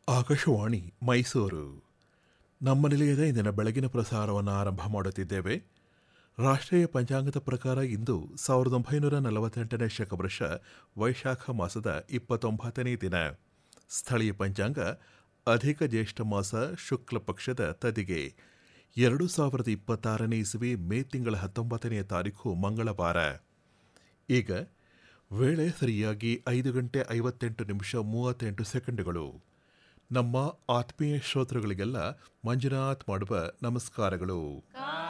ಆಕಾಶವಾಣಿ ಮೈಸೂರು ನಮ್ಮ ನಿಲಯದ ಇಂದಿನ ಬೆಳಗಿನ ಪ್ರಸಾರವನ್ನು ಆರಂಭ ಮಾಡುತ್ತಿದ್ದೇವೆ ರಾಷ್ಟ್ರೀಯ ಪಂಚಾಂಗದ ಪ್ರಕಾರ ಇಂದು ಸಾವಿರದ ಒಂಬೈನೂರ ನಲವತ್ತೆಂಟನೇ ಶಕವರ್ಷ ವೈಶಾಖ ಮಾಸದ ಇಪ್ಪತ್ತೊಂಬತ್ತನೇ ದಿನ ಸ್ಥಳೀಯ ಪಂಚಾಂಗ ಅಧಿಕ ಜ್ಯೇಷ್ಠ ಮಾಸ ಶುಕ್ಲ ಪಕ್ಷದ ತದಿಗೆ ಎರಡು ಸಾವಿರದ ಇಪ್ಪತ್ತಾರನೇ ಇಸವಿ ಮೇ ತಿಂಗಳ ಹತ್ತೊಂಬತ್ತನೆಯ ತಾರೀಖು ಮಂಗಳವಾರ ಈಗ ವೇಳೆ ಸರಿಯಾಗಿ ಐದು ಗಂಟೆ ಐವತ್ತೆಂಟು ನಿಮಿಷ ಮೂವತ್ತೆಂಟು ಸೆಕೆಂಡುಗಳು ನಮ್ಮ ಆತ್ಮೀಯ ಶ್ರೋತೃಗಳಿಗೆಲ್ಲ ಮಂಜುನಾಥ್ ಮಾಡುವ ನಮಸ್ಕಾರಗಳು